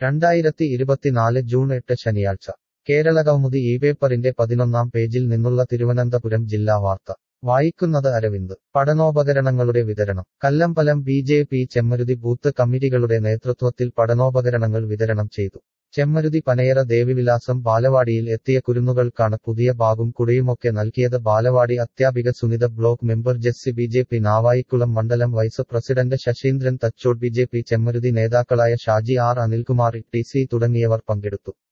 രണ്ടായിരത്തി ഇരുപത്തിനാല് ജൂൺ എട്ട് ശനിയാഴ്ച കേരളകൗമുദി ഈ പേപ്പറിന്റെ പതിനൊന്നാം പേജിൽ നിന്നുള്ള തിരുവനന്തപുരം ജില്ലാ വാർത്ത വായിക്കുന്നത് അരവിന്ദ് പഠനോപകരണങ്ങളുടെ വിതരണം Kallambalam B J P Chemmaruthi booth കമ്മിറ്റികളുടെ നേതൃത്വത്തിൽ പഠനോപകരണങ്ങൾ വിതരണം ചെയ്തു ചെമ്മരുതി പനയറ ദേവിവിലാസം ബാലവാടിയിൽ എത്തിയ കുരുന്നുകൾക്കാണ് പുതിയ ബാഗും കുടയുമൊക്കെ നൽകിയത് ബാലവാടി അധ്യാപിക Sunitha block member Jessy B J P Navaikulam മണ്ഡലം vice president Sasheendran Thachode B J P Chemmaruthi നേതാക്കളായ Shaji R Anilkumar T C തുടങ്ങിയവർ പങ്കെടുത്തു